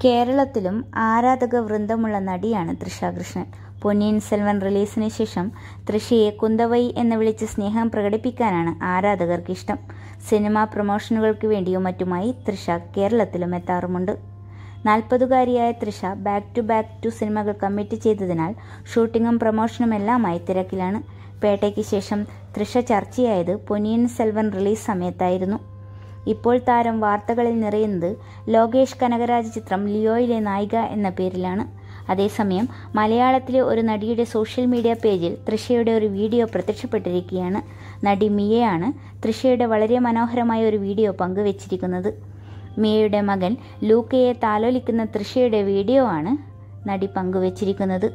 കേരളത്തിലും ആരാധക വൃന്ദമുള്ള നടിയാണ് തൃഷ കൃഷ്ണൻ പൊന്നിയിൻ സെൽവൻ റിലീസിന് ശേഷം തൃഷയെ കുന്തവൈ എന്ന് വിളിച്ച് സ്നേഹം പ്രകടിപ്പിക്കാനാണ് ആരാധകർക്ക് ഇഷ്ടം സിനിമാ പ്രൊമോഷനുകൾക്ക് വേണ്ടിയോ മറ്റുമായി തൃഷ കേരളത്തിലും എത്താറുമുണ്ട് നാൽപ്പതുകാരിയായ Trisha back to back two സിനിമകൾ കമ്മിറ്റ് ചെയ്തതിനാൽ ഷൂട്ടിങ്ങും പ്രൊമോഷനും എല്ലാമായി തിരക്കിലാണ് പേട്ടയ്ക്ക് ശേഷം തൃഷ ചർച്ചയായത് പൊന്നിയിൻ സെൽവൻ റിലീസ് സമയത്തായിരുന്നു ഇപ്പോൾ താരം വാർത്തകളിൽ നിറയുന്നത് ലോകേഷ് കനകരാജ് ചിത്രം ലിയോയിലെ നായിക എന്ന പേരിലാണ് അതേസമയം മലയാളത്തിലെ ഒരു നടിയുടെ സോഷ്യൽ മീഡിയ പേജിൽ തൃഷയുടെ ഒരു വീഡിയോ പ്രത്യക്ഷപ്പെട്ടിരിക്കുകയാണ് നടി മിയയാണ് തൃഷയുടെ വളരെ മനോഹരമായ ഒരു വീഡിയോ പങ്കുവച്ചിരിക്കുന്നത് മിയയുടെ മകൻ ലൂക്കയെ താലോലിക്കുന്ന തൃഷയുടെ വീഡിയോ ആണ് നടി പങ്കുവച്ചിരിക്കുന്നത്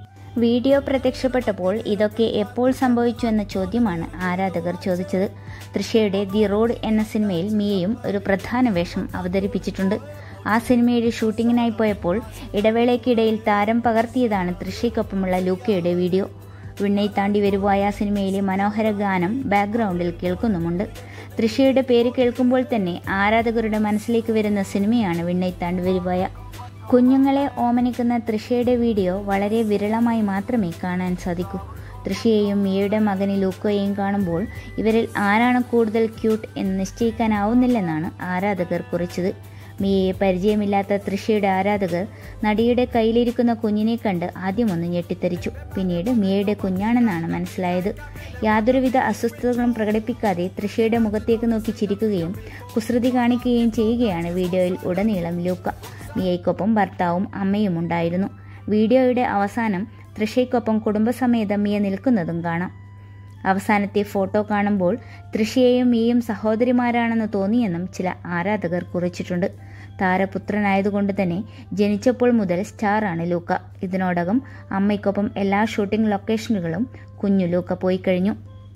വീഡിയോ പ്രത്യക്ഷപ്പെട്ടപ്പോൾ ഇതൊക്കെ എപ്പോൾ സംഭവിച്ചു എന്ന ചോദ്യമാണ് ആരാധകർ ചോദിച്ചത് തൃഷയുടെ ദി റോഡ് എന്ന സിനിമയിൽ മിയയും ഒരു പ്രധാന വേഷം അവതരിപ്പിച്ചിട്ടുണ്ട് ആ സിനിമയുടെ ഷൂട്ടിങ്ങിനായി പോയപ്പോൾ ഇടവേളയ്ക്കിടയിൽ താരം പകർത്തിയതാണ് തൃഷയ്ക്കൊപ്പമുള്ള ലൂക്കയുടെ വീഡിയോ വിണ്ണை താണ്ടി വരുവായ സിനിമയിലെ മനോഹര ഗാനം ബാക്ക്ഗ്രൗണ്ടിൽ കേൾക്കുന്നുമുണ്ട് തൃഷയുടെ പേര് കേൾക്കുമ്പോൾ തന്നെ ആരാധകരുടെ മനസ്സിലേക്ക് വരുന്ന സിനിമയാണ് വിണ്ണை താണ്ടി വരുവായ കുഞ്ഞുങ്ങളെ ഓമനിക്കുന്ന തൃഷയുടെ വീഡിയോ വളരെ വിരളമായി മാത്രമേ കാണാൻ സാധിക്കൂ തൃഷയെയും മിയയുടെ മകന് ലൂക്കോയെയും കാണുമ്പോൾ ഇവരിൽ ആരാണ് കൂടുതൽ ക്യൂട്ട് എന്ന് നിശ്ചയിക്കാനാവുന്നില്ലെന്നാണ് ആരാധകർ കുറിച്ചത് മിയയെ പരിചയമില്ലാത്ത തൃഷയുടെ ആരാധകർ നടിയുടെ കയ്യിലിരിക്കുന്ന കുഞ്ഞിനെ കണ്ട് ആദ്യമൊന്ന് ഞെട്ടിത്തരിച്ചു പിന്നീട് മിയയുടെ കുഞ്ഞാണെന്നാണ് മനസ്സിലായത് യാതൊരുവിധ അസ്വസ്ഥതകളും പ്രകടിപ്പിക്കാതെ തൃഷയുടെ മുഖത്തേക്ക് നോക്കി ചിരിക്കുകയും കുസൃതി കാണിക്കുകയും ചെയ്യുകയാണ് വീഡിയോയിൽ ഉടനീളം ലൂക്ക മിയയ്ക്കൊപ്പം ഭർത്താവും അമ്മയും ഉണ്ടായിരുന്നു വീഡിയോയുടെ അവസാനം തൃഷയ്ക്കൊപ്പം കുടുംബസമേതം മിയ നിൽക്കുന്നതും കാണാം അവസാനത്തെ ഫോട്ടോ കാണുമ്പോൾ തൃഷയെയും മിയയും സഹോദരിമാരാണെന്ന് തോന്നിയെന്നും ചില ആരാധകർ കുറിച്ചിട്ടുണ്ട് താരപുത്രനായതുകൊണ്ട് തന്നെ ജനിച്ചപ്പോൾ മുതൽ സ്റ്റാറാണ് ലൂക്ക ഇതിനോടകം അമ്മയ്ക്കൊപ്പം എല്ലാ ഷൂട്ടിംഗ് ലൊക്കേഷനുകളും കുഞ്ഞു ലൂക്ക പോയി കഴിഞ്ഞു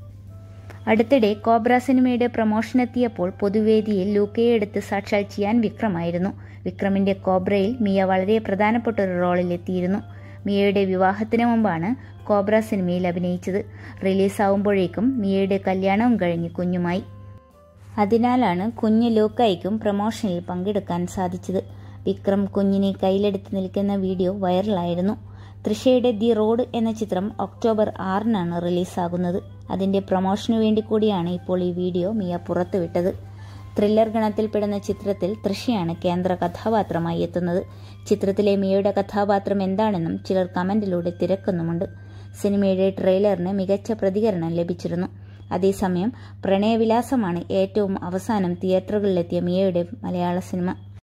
അടുത്തിടെ കോബ്ര സിനിമയുടെ പ്രൊമോഷനെത്തിയപ്പോൾ പൊതുവേദിയിൽ ലൂക്കയെ എടുത്ത് സാക്ഷാൽ ചിയാൻ വിക്രമായിരുന്നു വിക്രമിന്റെ കോബ്രയിൽ മിയ വളരെ പ്രധാനപ്പെട്ട ഒരു റോളിൽ എത്തിയിരുന്നു മിയയുടെ വിവാഹത്തിന് മുമ്പാണ് കോബ്ര സിനിമയിൽ അഭിനയിച്ചത് റിലീസാവുമ്പോഴേക്കും മിയയുടെ കല്യാണവും കഴിഞ്ഞ് കുഞ്ഞുമായി അതിനാലാണ് കുഞ്ഞു ലൂക്കായിക്കും പ്രൊമോഷനിൽ പങ്കെടുക്കാൻ സാധിച്ചത് വിക്രം കുഞ്ഞിനെ കയ്യിലെടുത്ത് നിൽക്കുന്ന വീഡിയോ വൈറലായിരുന്നു തൃഷയുടെ ദി റോഡ് എന്ന ചിത്രം ഒക്ടോബർ ആറിനാണ് റിലീസാകുന്നത് അതിന്റെ പ്രൊമോഷനു വേണ്ടി കൂടിയാണ് ഇപ്പോൾ ഈ വീഡിയോ മിയ പുറത്തുവിട്ടത് ത്രില്ലർ ഗണത്തിൽപ്പെടുന്ന ചിത്രത്തിൽ തൃഷയാണ് കേന്ദ്ര കഥാപാത്രമായി എത്തുന്നത് ചിത്രത്തിലെ മിയയുടെ കഥാപാത്രം എന്താണെന്നും ചിലർ കമന്റിലൂടെ തിരക്കുന്നുമുണ്ട് സിനിമയുടെ ട്രെയിലറിന് മികച്ച പ്രതികരണം ലഭിച്ചിരുന്നു അതേസമയം പ്രണയവിലാസമാണ് ഏറ്റവും അവസാനം തിയേറ്ററുകളിലെത്തിയ മിയയുടെ മലയാള സിനിമ